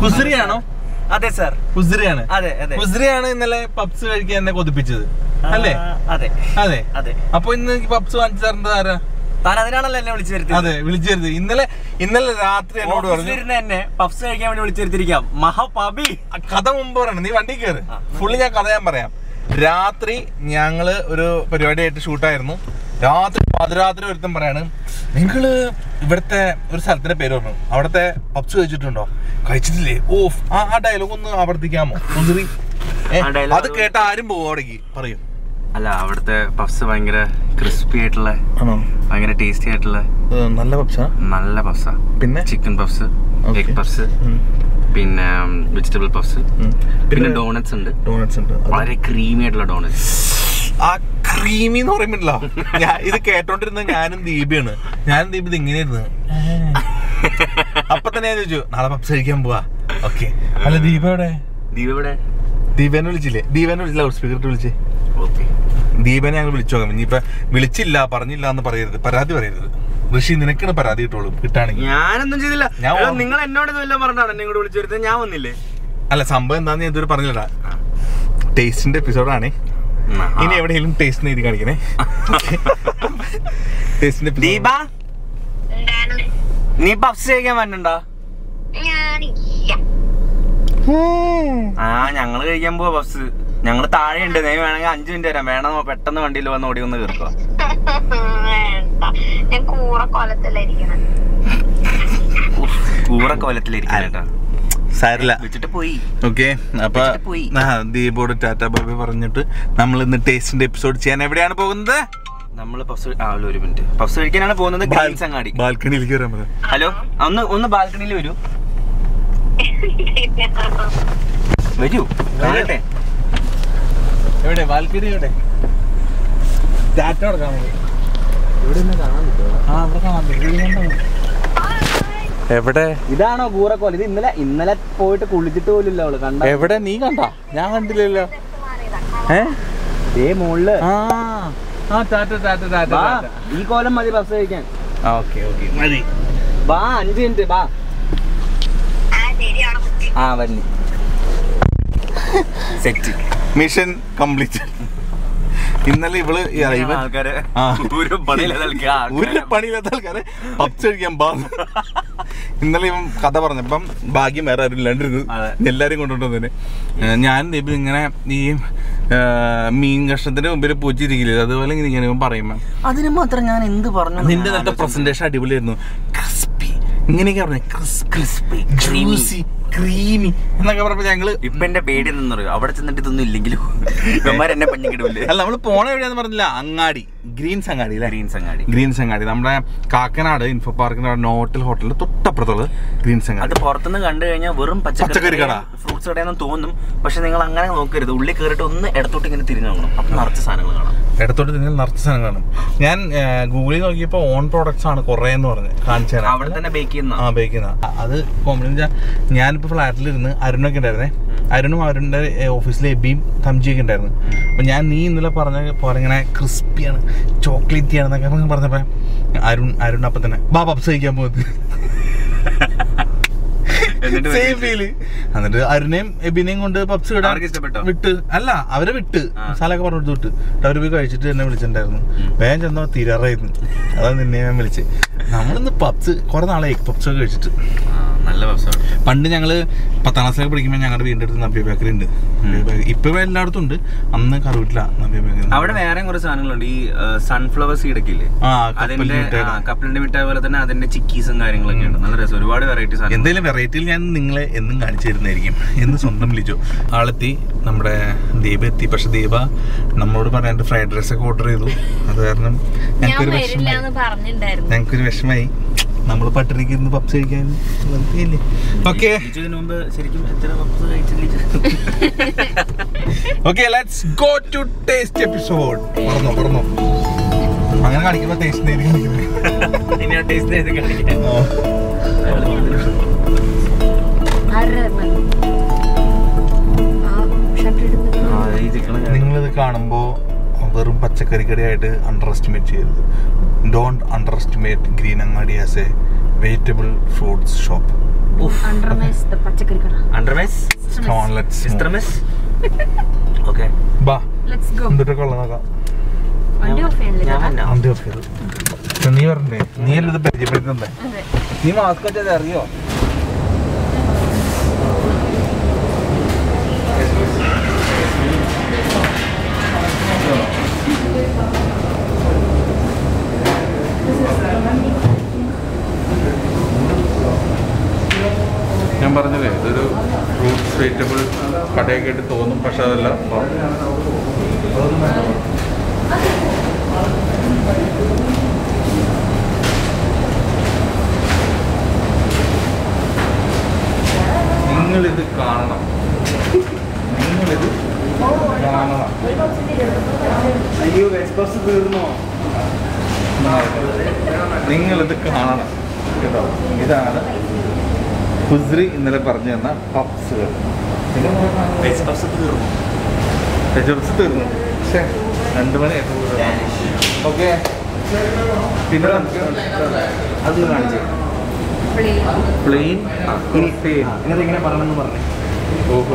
ഹുസ്രിയാണോ അതെ സാർ ഹുസ്രിയാണ് അതെ അതെ ഹുസ്രിയാണ് ഇന്നലെ പപ്സ് കഴിക്കാൻ എന്നെ കൊതിപ്പിച്ചത് അല്ലേ ആ, അതെ അതെ അതെ അപ്പൊ ഇന്ന് എനിക്ക് പപ്സ് വാങ്ങിച്ചു തരേണ്ടത് ആരാ താൻ അതിനാണല്ലോ എന്നെ വിളിച്ചു വരുത്തിയത് അതെ വിളിച്ചു വരുന്നത് ഇന്നലെ ഇന്നലെ രാത്രി എന്നോട് പറഞ്ഞു ഓഫീസിലിരുന്ന് എന്നെ പപ്സ് കഴിക്കാൻ വേണ്ടി വിളിച്ചു വരുത്തിരിക്കാം മഹാപബി ആ കഥ മുമ്പ് പറയണം നീ വണ്ടി കയറ് ആ. ഫുള്ള് ഞാൻ കഥ ഞാൻ പറയാം രാത്രി ഞങ്ങള് ഒരു പരിപാടിയായിട്ട് ഷൂട്ടായിരുന്നു രാത്രി പാതിരാത്രി ഒരുത്തം പറയാണ് നിങ്ങള് ഇവിടുത്തെ ഒരു സ്ഥലത്തിന്റെ പേര് പറഞ്ഞു അവിടുത്തെ പപ്സ് കഴിച്ചിട്ടുണ്ടോ കഴിച്ചിട്ടില്ലേ ഓഫ് ആ ആ ഡയലോഗ് ഒന്ന് ആവർത്തിക്കാമോ ഒന്നിരി ആ dialogue- അത് കേട്ട ആരും പോകും അവിടേക്ക് പറയും അല്ല അവിടുത്തെ പഫ്സ് ഭയങ്കര ക്രിസ്പി ആയിട്ടുള്ള ആണോ ഭയങ്കര ടേസ്റ്റി ആയിട്ടുള്ള നല്ല പപ്സാ നല്ല പഫ്സാ പിന്നെ chicken puffs Okay. Egg puffs ഉം, പിന്നെ വെജിറ്റബിൾ പഫ്സ് ഉം. പിന്നെ ഡോണറ്റ്സ് ഉണ്ട് ഡോണറ്റ്സ് ഉണ്ട് അത് വളരെ ക്രീമി ആയിട്ടുള്ള ഡോണറ്റ്സ് ആ ക്രീമി എന്ന് പറയുമ്പോഴല്ലോ ഞാൻ ഇത് കേട്ടോണ്ടിരുന്ന ഞാനും ദീപയാണ് ഞാനും ദീപ ഇത് ഇങ്ങനെയായിരുന്നു അപ്പൊ തന്നെ ഞാൻ ചോദിച്ചു നാളെ പപ്സ് കഴിക്കാൻ പോവാ ഓക്കെ അല്ല ദീപ എവിടെ ദീപ ഇവിടെ ദീപനെ വിളിച്ചില്ലേ ദീപനെ വിളിച്ചില്ല ലൗഡ് സ്പീക്കറിട്ട് വിളിച്ചേ ഓക്കെ ദീപനെ ഞങ്ങൾ വിളിച്ചു നോക്കാം ഇനിയിപ്പൊ വിളിച്ചില്ല പറഞ്ഞില്ല എന്ന് പറയരുത് പരാതി പറയരുത് ഋഷി നിനക്കാണ് പരാതി കിട്ടുള്ളൂ കിട്ടാണെങ്കിൽ ഞാനൊന്നും ചെയ്തില്ല ഞാൻ എടാ, ഓ- നിങ്ങൾ എന്നോട് ഇതെല്ലാം പറഞ്ഞാണ് എന്നെ ഇങ്ങോട്ട് വിളിച്ചു വരുന്നത് ഞാൻ വന്നില്ലേ അല്ല സംഭവം എന്താന്ന് ഞാൻ ഇതുവരെ പറഞ്ഞില്ലടാ ടേസ്റ്റിന്റെ എപ്പിസോഡാണ് ഇനി എവിടെയെങ്കിലും ടേസ്റ്റ് എഴുതി കാണിക്കണേ ടേസ്റ്റിന്റെ ദീപ എന്താണ് നീ പഫ്സ് കഴിക്കാൻ വന്നിട്ടുണ്ടോ ഞാനില്ല ആ ഞങ്ങള് കഴിക്കാൻ പോവാ പഫ്സ് ഞങ്ങള് താഴെ ഉണ്ട് നീ വേണമെങ്കിൽ അഞ്ചു മിനിറ്റ് വരാം വേണം പെട്ടെന്ന് വണ്ടിയിൽ വന്ന് ഓടി ഒന്ന് കയറുക വേണ്ട ഞാൻ കൂറ കൊലത്തിലിരിക്കണം കൂറ കോലത്തിലിരിക്കാൻ കേട്ടോ സാരില്ല വെച്ചിട്ട് പോയി ഓക്കെ അപ്പൊ വെച്ചിട്ട് പോയി. ആ, ദീപോട് ടാറ്റ ബാബി പറഞ്ഞിട്ട് നമ്മൾ ഇന്ന് ടേസ്റ്റിന്റെ എപ്പിസോഡ് ചെയ്യാൻ എവിടെയാണ് പോകുന്നത് നമ്മള് പഫ്സ് ആ അല്ല, ഒരു മിനിറ്റ് പഫ്സ് കഴിക്കാനാണ് പോകുന്നത് ഗ്രീൻസ് അങ്ങാടി ബാൽക്കണിയിലേക്ക് വരാൻ പറയാം ഹലോ ഒന്ന് ഒന്ന് ബാൽക്കണിയിൽ വരൂ വരൂ കാണട്ടെ എവിടെ ബാൽക്കണി എവിടെ ടാറ്റ കൊടുക്കാൻ ആ അവിടെ കാണാം എവിടെ ഇതാണോ കൂറക്കോല ഇത് ഇന്നലെ ഇന്നലെ പോയിട്ട് കുളിച്ചിട്ട് പോലും ഇല്ല അവള് കണ്ട എവിടെ നീ കണ്ട ഞാൻ കണ്ടില്ലല്ലോ ഏ ഏ മുകളില് ആ ആ ടാറ്റ ടാറ്റ ടാറ്റ വാ ഈ കോലം മതി ബസ് കഴിക്കാൻ ഓക്കെ ഓക്കെ മതി വാ അഞ്ച് മിനിറ്റ് വാ ആ ശരി അവിടെ കുത്തി ആ വന്നി സെറ്റ് മിഷൻ കംപ്ലീറ്റ് ഇന്നലെ ഇവള് ഈ ഇവൻ ആൾക്കാരെ ആ. ഒരു പണിയില്ലാതെ ആൾക്കാരെ- ഒരു പണിയില്ലാത്ത ആൾക്കാരെ പപ്സ് കഴിക്കാൻ പാ ഇന്നലെ ഇവൻ കഥ പറഞ്ഞപ്പം ഭാഗ്യം വേറെ ആരും ഇല്ലാണ്ടിരുന്നു അതെ. എല്ലാരും കൊണ്ടുവന്നതിന് ഞാൻ ദീപ് ഇങ്ങനെ ഈ ആ, മീൻ കഷ്ണത്തിന്റെ മുമ്പിൽ പൂച്ചിരിക്കില്ല അതുപോലെ ഇങ്ങനെ ഇങ്ങനെ ഇവൻ പറയുമ്പോ അതിന് മാത്രം ഞാൻ എന്ത് പറഞ്ഞു നിന്റെ നല്ല പ്രസന്റേഷൻ അടിപൊളിയായിരുന്നു ക്രിസ്പി ഇങ്ങനെയൊക്കെ പറഞ്ഞു ക്രിസ്പി ജ്യൂസി ക്രീമി എന്നൊക്കെ പറഞ്ഞപ്പോ ഞങ്ങള് ഇപ്പൊ എന്റെ പേടി എന്തെന്ന് പറയും അവിടെ ചെന്നിട്ട് ഇതൊന്നും ഇല്ലെങ്കിലും ഇവന്മാർ എന്നെ പഞ്ഞിക്കിടൂല്ലേ അല്ല നമ്മള് പോണ എവിടെയാന്ന് പറഞ്ഞില്ല അങ്ങാടി ഗ്രീൻസ് അങ്ങാടി അല്ലേ ഗ്രീൻസ് അങ്ങാടി ഗ്രീൻസ് അങ്ങാടി നമ്മുടെ കാക്കനാട് ഇൻഫോ പാർക്കിന്റെ നോട്ടൽ ഹോട്ടലിന്റെ തൊട്ടപ്പുറത്തുള്ളത് ഗ്രീൻസ് അത് അങ്ങാടി പുറത്തുനിന്ന് കണ്ടു കഴിഞ്ഞാൽ വെറും പച്ചക്കറി കട. ഫ്രൂട്ട്സ് കടയെന്ന് തോന്നും പക്ഷെ നിങ്ങൾ അങ്ങനെ നോക്കരുത് ഉള്ളിൽ കയറിയിട്ട് ഒന്ന് ഇടത്തോട്ട് ഇങ്ങനെ തിരിഞ്ഞു നോക്കണം അപ്പൊ നിറച്ച സാധനങ്ങൾ കാണാം ഇടത്തോട്ട് നിങ്ങൾ നിറച്ച സാധനം കാണും ഞാൻ ആ, ഗൂഗിളിൽ നോക്കിയപ്പോ ഓൺ പ്രോഡക്ട്സ് ആണ് കുറെ എന്ന് പറഞ്ഞ് കാണിച്ചു തരാം അവിടെ തന്നെ ബേക്ക് ചെയ്യുന്ന ആ ബേക്കുന്ന അത് കോമഡി ഞാനിപ്പോ ഫ്ലാറ്റിലിരുന്ന് അരുണൊക്കെ ഉണ്ടായിരുന്നേ അരുണും അരുണിന്റെ ഓഫീസിൽ എബിയും തംജിയൊക്കെ ഉണ്ടായിരുന്നു അപ്പൊ ഞാൻ നീ ഇന്നലെ പറഞ്ഞ പോലെ ഇങ്ങനെ ക്രിസ്പിയാണ് ചോക്ലേറ്റ് ആണെന്നൊക്കെ പറഞ്ഞപ്പോ അരുൺ അരുൺ അപ്പൊ തന്നെ ബാ പപ്സ് കഴിക്കാൻ പോകുന്നത് എന്നിട്ട് സെയിം ഫീല് എന്നിട്ട് അരുണേയും എബിനെയും കൊണ്ട് പപ്സ് വിടാൻ അവർക്ക് ഇഷ്ടപ്പെട്ടോ? വിട്ട് അല്ല അവരെ വിട്ട് ആ. മസാലൊക്കെ പറഞ്ഞു കൊടുത്ത് വിട്ട് എന്നിട്ട് അവര് പോയി കഴിച്ചിട്ട് എന്നെ വിളിച്ചിട്ടുണ്ടായിരുന്നു വേഗം ചെന്നോ തീരാറായിരുന്നു അതാണ് നിന്നെ ഞാൻ വിളിച്ച് നമ്മളിന്ന് പപ്സ് കുറെ നാളെ എഗ് പപ്സ് ഒക്കെ കഴിച്ചിട്ട് ആ, നല്ല ബസ്സാണ് പണ്ട് ഞങ്ങള് പത്താം ക്ലാസ്സിലൊക്കെ പഠിക്കുമ്പോൾ ഞങ്ങളുടെ വീടിന്റെ അടുത്ത് നബ്യ ബേക്കറി ഉണ്ട് നബ്യ ബേക്കറി ഇപ്പൊ എല്ലായിടത്തും ഉണ്ട് അന്ന് കറുവിട്ടില്ല നബ്യ ബേക്കറി അവിടെ വേറെയും കുറെ സാധനങ്ങളുണ്ട് ഈ സൺഫ്ലവർ സീഡ് ഒക്കെ ഇല്ലേ ആ കപ്പൽ അതിന്റെ മിഠായി. ആ, കപ്പലിന്റെ മിഠായി പോലെ തന്നെ അതിന്റെ ചിക്കീസും കാര്യങ്ങളൊക്കെ ഉണ്ട് നല്ല രസം ഒരുപാട് വെറൈറ്റി സാധനം എന്തെങ്കിലും വെറൈറ്റിയിൽ ഞാൻ നിങ്ങളെ എന്നും കാണിച്ചു തരുന്നതായിരിക്കും എന്ന് സ്വന്തം വിളിച്ചു ആളെത്തി നമ്മുടെ ദീപ എത്തി പക്ഷെ ദീപ നമ്മളോട് പറയാണ്ട് ഫ്രൈഡ് റൈസ് ഒക്കെ ഓർഡർ ചെയ്തു അത് കാരണം ഞാൻ ഞങ്ങൾക്കൊരു വരില്ല വിഷമമായി എന്ന് പറഞ്ഞിട്ടുണ്ടായിരുന്നു ഞങ്ങൾക്കൊരു വിഷമമായി നമ്മൾ പട്ടിണിക്ക് ഇരുന്ന് പപ്സ് കഴിക്കാൻ വെറുതെയല്ലേ ഓക്കെ ഇതിനു മുമ്പ് ശരിക്കും എത്ര പപ്സ് കഴിച്ചില്ല okay let's go to taste episode പറഞ്ഞോ പറഞ്ഞോ അങ്ങനെ കാണിക്കുമ്പോ ടേസ്റ്റ് ഇനി ആ ടേസ്റ്റ് ചെയ്ത് കാണിക്കാം ആരുടെ ആ ഷർട്ട് ഇടുന്നത് ആ, ഈ ചിക്കൻ നിങ്ങളിത് കാണുമ്പോൾ വെറും പച്ചക്കറി കടയായിട്ട് അണ്ടർ എസ്റ്റിമേറ്റ് ചെയ്യരുത് don't underestimate green Angadi as a vegetable fruits shop അണ്ടർമേസ് പച്ചക്കറി കട അണ്ടർമേസ് സിസ്റ്റർമെസ് ഓക്കെ ബാ ലെറ്റ്സ് ഗോ എന്തിട്ടൊക്കെ ഉള്ളത് നോക്കാം വണ്ടി ഓഫ് ഞാൻ ചെയ്യണില്ല വന്നോ? വണ്ടി ഓഫ് ചെയ്തു പക്ഷെ നീ പറഞ്ഞേ നീ അല്ല ഇത് പരിചയപ്പെടുത്തുന്നേ അതെ നീ മാസ്ക് വെച്ചത് അറിയോ ഞാൻ പറഞ്ഞില്ലേ ഇതൊരു ഫ്രൂട്ട്സ് വെജിറ്റബിൾ കടയൊക്കെ ആയിട്ട് തോന്നും പക്ഷെ അതല്ല നിങ്ങളിത് കാണണം നിങ്ങളിത് കാണണം അയ്യോ എക്സ്പ്രസ് തീർന്നോ നിങ്ങളിത് കാണണം കേട്ടോ ഇതാണ് ഹുസ്രി ഇന്നലെ പറഞ്ഞു തന്ന പപ്സുകൾ എക്സ്പ്രസ് തീർന്നു വെജിറ്റബിൾസ് തീർന്നു പക്ഷേ രണ്ട് മണി ഓക്കെ പിന്നെ നമുക്ക് അത് കാണിച്ചു പ്ലെയിൻ ഇങ്ങനെ ഇങ്ങനെ പറയണമെന്ന് പറഞ്ഞു ഓഹോ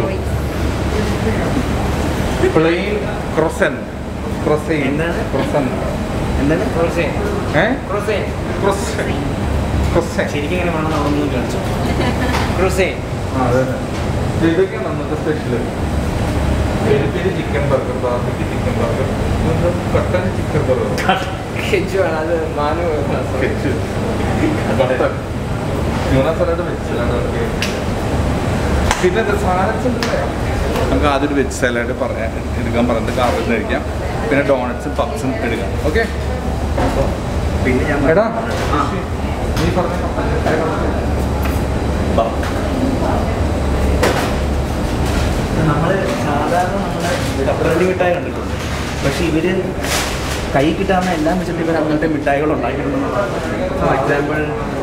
പ്ലെയിൻ ക്രൊസൻ ക്രൊസൈൻ എന്താണ്? ക്രൊസൻ എന്താണ് ക്രോസേ ഏ ക്രോസേ ക്രൊസൻ ക്രൊസൻ ശരിക്കും എങ്ങനെ വേണം നമ്മളൊന്നും കാണിച്ചു ക്രോസേ ആ അതെ അതെ ഇതൊക്കെയാണ് നമുക്ക് special peri peri chicken burger barbecue chicken burger കട്ടൻ ചിക്കൻ ബർഗർ അത് മാനു സ്കെച്ച് butter tuna salad veg salad ഒക്കെ പിന്നെ സാലഡ്സ് നമുക്ക് ആദ്യം ഒരു വെജ് സലാഡ് പറയാൻ എടുക്കാൻ പറഞ്ഞിട്ട് കാറിൽ നിന്ന് കഴിക്കാം പിന്നെ ഡോണറ്റ്സും പപ്സും എടുക്കാം ഓക്കെ പിന്നെ ഞാൻ എടാ ആ. നീ പറഞ്ഞ നമ്മള് സാധാരണ നമ്മള് കപ്പലണ്ടി മിഠായി കണ്ടിട്ടുണ്ട് പക്ഷെ ഇവര് കൈ കിട്ടാവുന്ന എല്ലാം വെച്ചിട്ട് ഇവർ അങ്ങനത്തെ മിഠായികൾ ഉണ്ടാക്കിയിട്ടുണ്ട് ഫോർ എക്സാമ്പിൾ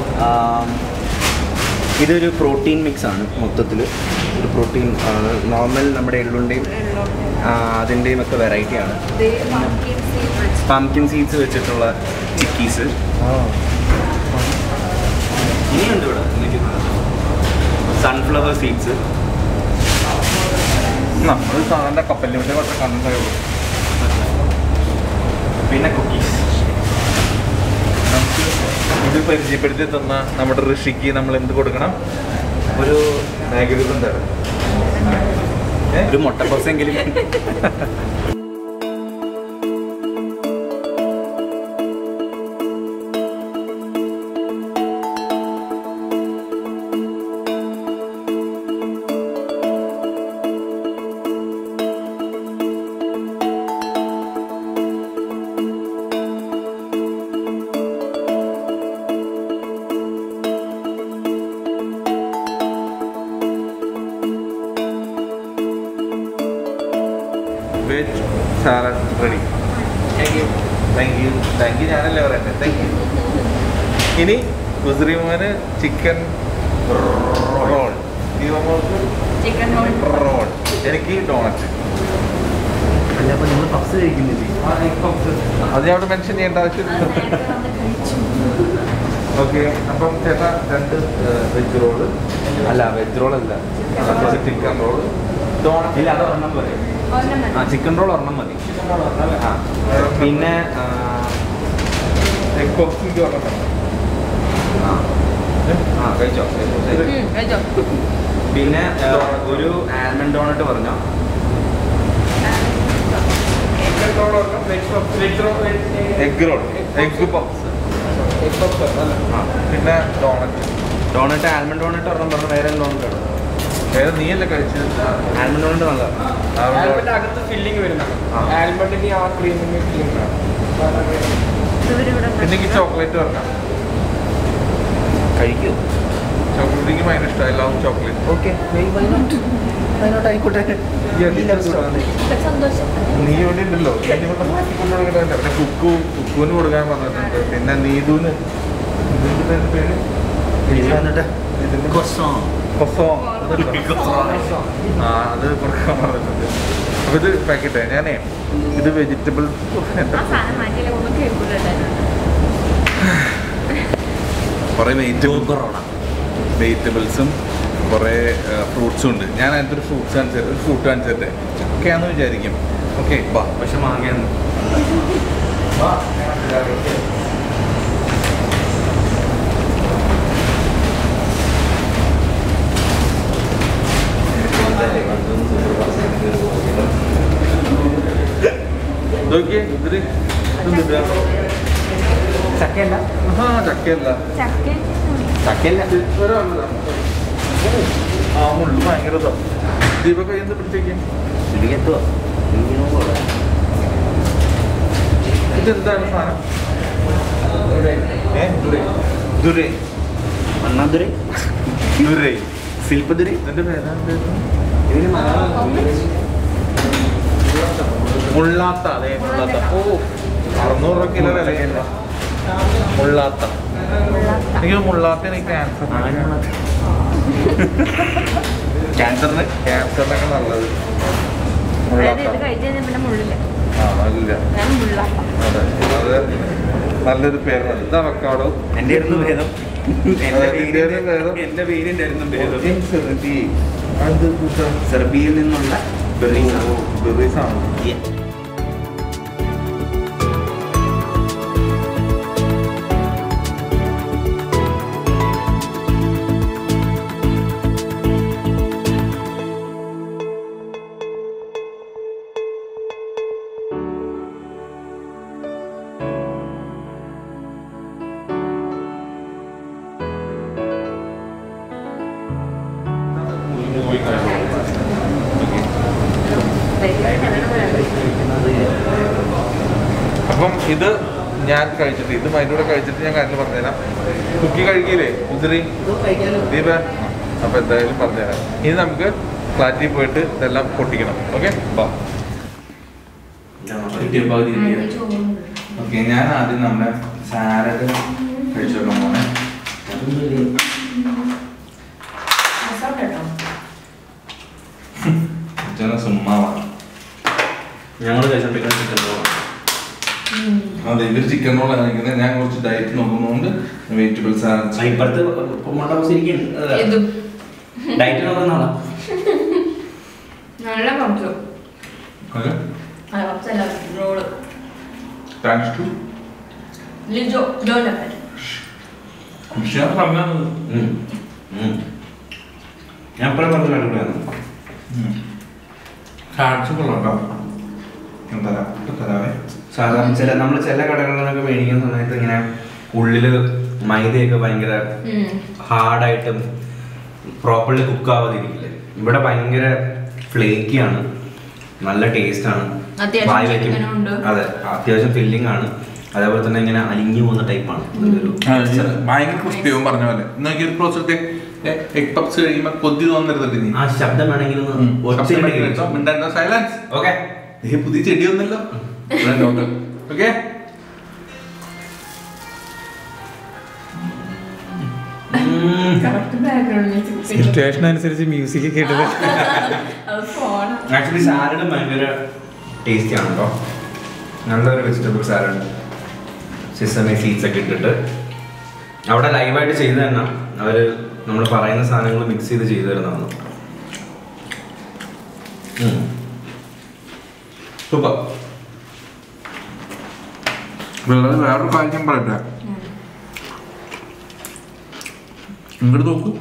ഇതൊരു പ്രോട്ടീൻ മിക്സ് ആണ് മൊത്തത്തിൽ ഒരു പ്രോട്ടീൻ നോർമൽ നമ്മുടെ എള്ളുണ്ടെയും അതിൻ്റെയും ഒക്കെ വെറൈറ്റി ആണ് പംകിൻ സീഡ്സ് വെച്ചിട്ടുള്ള ചിക്കീസ് ഇനിയുണ്ട് ഇവിടെ സൺഫ്ലവർ സീഡ്സ് നമ്മൾ സാധാരണ കപ്പലിനെ പറ്റി കുറച്ച് കണ്ടിട്ടേ ഉള്ളൂ പിന്നെ കുക്കീസ് നമുക്ക് ഇത് പരിചയപ്പെടുത്തി തന്ന നമ്മുടെ ഋഷിക്ക് നമ്മൾ എന്ത് കൊടുക്കണം ഒരു നാഗരികം തരണം ഏ? ഒരു മുട്ടപ്പസെങ്കിലും veg salad ready thank you thank you thank you ഞാനല്ലേ പറയട്ടെ താങ്ക് യു ഇനി മുസ്ലിമോന് chicken roll chicken roll roll എനിക്ക് ഡോണറ്റ് അല്ല അപ്പൊ നിങ്ങൾ പപ്സ് കഴിക്കുന്നില്ലേ അത് ഞാൻ അവിടെ മെൻഷൻ ചെയ്യേണ്ട ആവശ്യമില്ല ഓക്കെ അപ്പം ചേട്ടാ രണ്ട് വെജ് റോള് അല്ല വെജ് റോൾ അല്ല ചിക്കൻ റോള് ഡോണറ്റ് ഇല്ല അത് ഒരെണ്ണം മതി ആ ചിക്കൻ റോൾ ഒരെണ്ണം മതി ആ പിന്നെ ആ, എഗ് പഫ്സ് എനിക്ക് പറഞ്ഞിട്ടുണ്ട് ആ ആ കഴിച്ചോ കഴിച്ചോ. പിന്നെ ആ, ഒരു ആൽമണ്ട് ഡോണറ്റ് പറഞ്ഞോ എഗ് റോൾ എഗ് പഫ്സ് ആ പിന്നെ ഡോണറ്റ് ഡോണറ്റ് ആൽമണ്ട് ഡോണറ്റ് ഒരെണ്ണം പറഞ്ഞു വേറെ ഡോണറ്റ് വേണം വേറെ നീയല്ലേ കഴിച്ചത് ആൽമണ്ട് ഡോണറ്റ് നല്ലതാണ് ആൽമണ്ട് അകത്ത് ഫില്ലിംഗ് വരുന്നത് ആ. ആൽമണ്ടിന് ആ ക്രീമിന് ഫില്ലിംഗ് വേണം ഇവരിവിടെ പിന്നെ എനിക്ക് ചോക്ലേറ്റ് പറഞ്ഞാൽ കഴിക്കൂ ചോക്ലേറ്റ് എനിക്ക് ഭയങ്കര ഇഷ്ടം ഐ ലവ് ചോക്ലേറ്റ് ഓക്കെ ആയിക്കോട്ടെ സന്തോഷം നീ ഇവിടെ ഉണ്ടല്ലോ നീ ഇവിടെ മാറ്റി കൊണ്ടുകൊടുക്കണ്ടേ പിന്നെ കുക്കു കുക്കുവിന് കൊടുക്കാൻ പറഞ്ഞിട്ടുണ്ട് പിന്നെ നീതുവിന് നീതുവിന്റെ പേര് ഇതിന്റെ കൊസോ ആ അത് കൊടുക്കാൻ പറഞ്ഞിട്ടുണ്ട് അപ്പൊ ഇത് പാക്കറ്റ് ഞാനേ ഇത് വെജിറ്റബിൾ ആ സാധനം മാറ്റിയില്ല ഒന്നും കേൾക്കൂലുണ്ടായിരുന്നു കുറേ വെജിറ്റബിൾ കൊറോണ വെജിറ്റബിൾസും കുറേ ഫ്രൂട്ട്സും ഉണ്ട് ഞാൻ അതിനകത്ത് ഒരു ഫ്രൂട്ട്സ് കാണിച്ചു ഒരു ഫ്രൂട്ട് കാണിച്ചിട്ടെ ചക്കയാന്ന് വിചാരിക്കും ഓക്കെ ബാ പക്ഷെ മാങ്ങയാണ് നോക്കിയേ ഇതില് ഇതെന്തിട്ടാ? ചക്കയല്ല ആഹാ, ചക്കയല്ല ചക്ക ചക്കയല്ല ഒരാള് ആ മുള്ളു ഭയങ്കര ഇതാ. ദീപക് കയ്യിൽ നിന്ന് പിടിച്ചേക്കും ഇടിയത്തോ ഇതെന്താണ് സാധനം ഏ ദുരൈ ദുരൈ മണ്ണാതുരി ദുരൈ ശില്പതുരി ഇതിന്റെ പേരാണ് ഇതിന് മലയാളം മുള്ളാത്ത അതെ മുള്ളാത്ത ഓ അറുന്നൂറ് രൂപ കിലോ വിലയല്ല മുള്ളാത്ത എനിക്ക് മുള്ളാത്ത എനിക്ക് ക്യാൻസർ ക്യാൻസറിന് ക്യാൻസറിനൊക്കെ നല്ലത് അതായത് മുള്ളാത്ത ഇത് കഴിച്ചു കഴിഞ്ഞാൽ പിന്നെ മുള്ളില്ല ആ നല്ല ഞാൻ മുള്ളാക്കാം അതെ അത് നല്ലൊരു പേരാണ് ഇത് അവക്കാടോ എന്റെ ആയിരുന്നു ഭേദം എന്റെ അതെ, പേരിന്റെ- നിന്റെ ആയിരുന്നു ഭേദം. എന്റെ പേരിന്റെ ആയിരുന്നു ഭേദം സെർബി അത് കൂട്ടാ സെർബിയയിൽ നിന്നുള്ള ബെറീസ് ആണ്. ബെറീസ് ആണ് Yeah. അപ്പം ഇത് ഞാൻ കഴിച്ചിട്ട് ഇത് അതിൻ്റെ കൂടെ കഴിച്ചിട്ട് ഞാൻ കാര്യം പറഞ്ഞുതരാം കുക്കി കഴിക്കില്ലേ ഉതിരി ദീപ അപ്പൊ എന്തായാലും പറഞ്ഞുതരാം ഇനി നമുക്ക് ഫ്ലാറ്റിൽ പോയിട്ട് ഇതെല്ലാം പൊട്ടിക്കണം ഓക്കെ ഓക്കെ ഞാൻ ആദ്യം നമ്മുടെ സാലഡ് കഴിച്ചു നോക്കാൻ പോണേ ഇതൊന്ന് സുമ്മാവാണ് ഞങ്ങൾ കഴിച്ചോണ്ടിരിക്കുന്ന ചിക്കൻ റോളാണ് അതെ ഇവർ ചിക്കൻ റോൾ കഴിക്കുന്നത് ഞാൻ കുറച്ച് ഡയറ്റ് നോക്കുന്നതുകൊണ്ട് വെജിറ്റബിൾ സാലഡ് ഇപ്പുറത്ത് പൊമോട്ട ഹൗസ് ഇതും ഡയറ്റ് നോക്കുന്ന ആളാ നല്ല പബ്സു ഓക്കെ അല്ല പബ്സല്ല roll thanks to Lijo Jolappan കുഷിയാൻ പറഞ്ഞത് ഉം. ഉം. ഞാൻ എപ്പോഴും പറഞ്ഞു കണ്ടുപിടിയാണ് കാണിച്ചു കൊള്ളാം തരാം ഇപ്പൊ തരാവേ സാധാരണ ചില നമ്മൾ ചില കടകളിലൊക്കെ മേടിക്കുന്ന സമയത്ത് ഇങ്ങനെ ഉള്ളില് മൈദയൊക്കെ ഭയങ്കര ഹാർഡായിട്ടും പ്രോപ്പർലി കുക്ക് ആവാതിരിക്കില്ലേ ഇവിടെ ഭയങ്കര ഫ്ലേക്കി ആണ് നല്ല ടേസ്റ്റ് ആണ് അത്യാവശ്യം വായി വയ്ക്കും. chicken ഉണ്ട്. അതെ അത്യാവശ്യം ഫില്ലിംഗ് ആണ് അതേപോലെ തന്നെ ഇങ്ങനെ അലിഞ്ഞു പോകുന്ന ടൈപ്പാണ് ഭയങ്കര ക്രിസ്പിയാവും പറഞ്ഞ പോലെ നോക്കി ഒരു പ്രോസത്തെ എഗ് പപ്സ് കഴിയുമ്പോ കൊതി തോന്നരുതല്ലേ നീ ആ ശബ്ദം വേണമെങ്കിൽ ഒന്ന് സൈലൻസ് ഓക്കെ ഏ പുതിയ ചെടിയൊന്നല്ലോ ഓക്കെ കറക്റ്റ് ബാക്ക്ഗ്രൗണ്ടിൽ സിറ്റുവേഷൻ അനുസരിച്ച് മ്യൂസിക് കേട്ടത് അത് ഫോൺ ആക്ച്വലി സാലഡ് ഭയങ്കര ടേസ്റ്റി ആണ് കേട്ടോ നല്ലൊരു വെജിറ്റബിൾ സാലഡ് സിസമി സീഡ്സ് ഒക്കെ ഇട്ടിട്ട് അവിടെ ലൈവായിട്ട് ചെയ്തു തന്നെ അവർ നമ്മൾ പറയുന്ന സാധനങ്ങൾ മിക്സ് ചെയ്ത് ചെയ്തു തരുന്നതാണ് സൂപ്പർ വേറൊരു കാര്യം പറയട്ടെ ഇങ്ങോട്ട് നോക്കൂ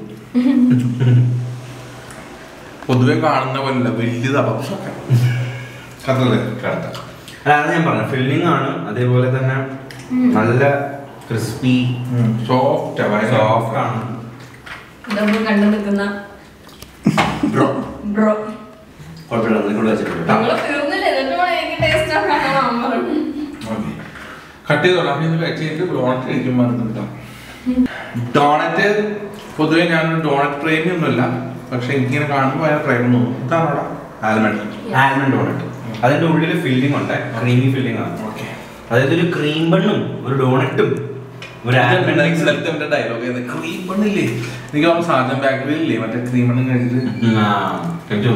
പൊതുവെ കാണുന്ന പോലല്ല വലിയതാ പപ്സൊക്കെ കഥല്ലേ കറക്റ്റാ അല്ല അത് ഞാൻ പറഞ്ഞു ഫില്ലിംഗ് ആണ് അതേപോലെ തന്നെ നല്ല ക്രിസ്പി സോഫ്റ്റ് സോഫ്റ്റ് ആണ് ഇതൊന്നും കണ്ടു നിൽക്കുന്ന ബ്രോ ബ്രോ കുഴപ്പമില്ല ഒന്നും കൂടെ വെച്ചിട്ടുണ്ട് കേട്ടോ. നിങ്ങൾ തീർന്നില്ല എന്നിട്ട് വേണം എനിക്ക് ടേസ്റ്റ് ആക്കാൻ അമ്മ പറഞ്ഞു കട്ട് ചെയ്തോളാം അപ്പൊ ഇത് കഴിച്ച് കഴിഞ്ഞിട്ട് ഡോണറ്റ് കഴിക്കുമ്പോൾ കേട്ടോ ഡോണറ്റ് പൊതുവെ ഞാനൊരു ഡോണറ്റ് പ്രേമി ഒന്നുമില്ല പക്ഷെ എനിക്കിങ്ങനെ കാണുമ്പോൾ ഭയങ്കര പ്രേമം തോന്നും ഇതാണോടാ ആൽമണ്ട് ആൽമണ്ട് ഡോണറ്റ് അതിന്റെ ഉള്ളിൽ ഫില്ലിംഗ് ഉണ്ട് ക്രീമി ഫില്ലിംഗ് ആണ് ഓക്കെ അതായത് ഒരു ക്രീം ബണ്ണും ഒരു ഡോണറ്റും ഒരു ആൽമണ്ട് മിക്സ് ഡയലോഗ് ക്രീം ബണ്ണില്ലേ എനിക്ക് തോന്നുന്നു സാധനം ബാക്കറിയില്ലേ മറ്റേ ക്രീം ബണ്ണും കഴിച്ചിട്ട് ആ കഴിച്ചു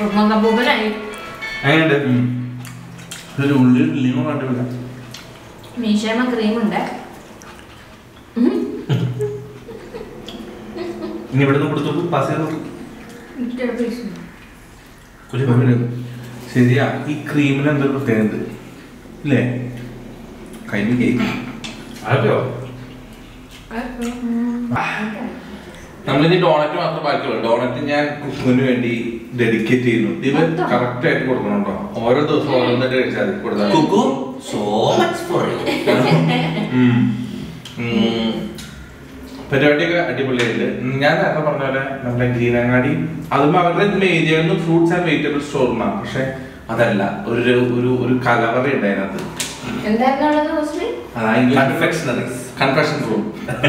കപ്പൂപ്പനായി എങ്ങനെയുണ്ട് ഒരു ഉള്ളിൽ ഫില്ലിങ്ങോ കണ്ടില്ല മീശേമ ക്രീം ഉണ്ട് ഇനി ഇവിടെ നിന്ന് കൊടുത്തു പാസ് ചെയ്ത് കൊടുത്തു ശരിയാ ഈ ക്രീമിന് എന്തൊരു പ്രത്യേകത ഇല്ലേ കഴിഞ്ഞ കേക്ക് അതെയോ നമ്മളിനി ഡോണറ്റ് മാത്രം ബാക്കിയുള്ളൂ ഡോണറ്റ് ഞാൻ കുക്കുവിന് വേണ്ടി ഡെഡിക്കേറ്റ് ചെയ്യുന്നു ഇത് മൊത്തം? കറക്റ്റ് ആയിട്ട് കൊടുക്കണം കേട്ടോ ഓരോ ദിവസം ഓരോന്നിട്ട് കഴിച്ചാൽ മതി കൊടുത്താൽ മതി. കുക്കു സോ മച്ച് ഫോർ ഉം. ഉം. പരിപാടിയൊക്കെ അടിപൊളിയായിട്ട് ഞാൻ നേരത്തെ പറഞ്ഞ പോലെ നമ്മുടെ ഗ്രീനങ്ങാടി അതും അവരുടെ ഏരിയ ഫ്രൂട്ട്സ് ആൻഡ് വെജിറ്റബിൾ സ്റ്റോറിനാണ് പക്ഷെ അതല്ല ഒരു ഒരു ഒരു കലവറ ഉണ്ട് അതിനകത്ത് എന്തായിരുന്നു ഉള്ളത് ഹോസ്റ്റലിൽ confectioneries confession room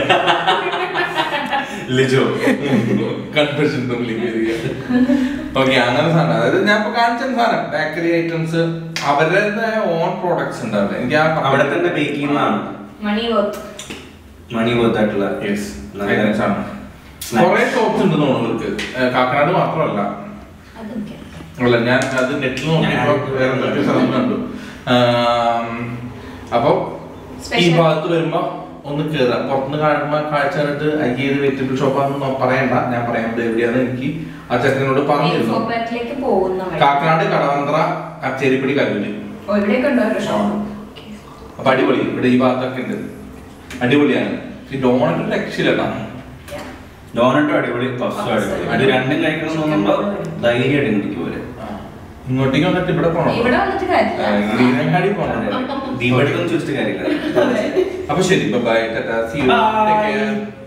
Lijo confession room okay അങ്ങനെ സാധനം അതായത് ഞാൻ ഇപ്പൊ കാണിച്ച സാധനം ബേക്കറി ഐറ്റംസ് അവരുടെ ഓൺ പ്രോഡക്ട്സ് ഉണ്ടാവില്ല എനിക്ക് ആ അവിടെ തന്നെ ബേക്ക് ചെയ്യുന്നതാണ് മണി വോത്ത് മണി പോത്തായിട്ടുള്ള യെസ് നല്ല ഐറ്റംസ് ആണ് Snacks. കുറെ ഷോപ്സ് ഉണ്ട് തോന്നുന്നു ഇവർക്ക് ഏഹ് കാക്കനാട് മാത്രമല്ല അതൊക്കെ അല്ല ഞാൻ അത് നെറ്റിൽ നോക്കിയപ്പോ വേറെ എന്തൊക്കെ സ്ഥലം കണ്ടു ആം, അപ്പൊ ഈ Special. ഭാഗത്ത് വരുമ്പോ ഒന്ന് കേറാം പുറത്തുനിന്ന് കാണുമ്പോ കാഴ്ച കണ്ടിട്ട് അയ്യത് വെജിറ്റബിൾ ഷോപ്പാന്ന് പറയണ്ട ഞാൻ പറയാൻ എവിടെയാന്ന് എനിക്ക് ആ ചെക്കനോട് പറഞ്ഞിരുന്നു ഇൻഫോപാറ്റിലേക്ക് പോകുന്ന വഴി കാക്കനാട് കടവന്ത്ര കച്ചേരിപ്പടി കല്ലൂര് ഓ, ഇവിടെയൊക്കെ ഉണ്ടോ ഒരു ഷോപ്പ് അപ്പൊ അടിപൊളി ഇവിടെ ഈ ഭാഗത്തൊക്കെ ഉണ്ട് അടിപൊളിയാണ് ഈ ഡോണറ്റ് രക്ഷയില്ലട്ടാ ഡോണറ്റും അടിപൊളി പഫ്സും അടിപൊളി അത് രണ്ടും കഴിക്കണം എന്ന് തോന്നുമ്പോ ധൈര്യമായിട്ട് ഇങ്ങോട്ടേക്ക് പോലെ ഇങ്ങോട്ടേക്ക് വന്നിട്ട് ഇവിടെ പോകണം ഇവിടെ വന്നിട്ട് കാര്യമില്ല ഗ്രീനങ്ങാടി പോകണം ദീപടുത്തൊന്നും ചോദിച്ചിട്ട് കാര്യമില്ല അതെ. അപ്പൊ ശരി bye tata see you Bye. Take care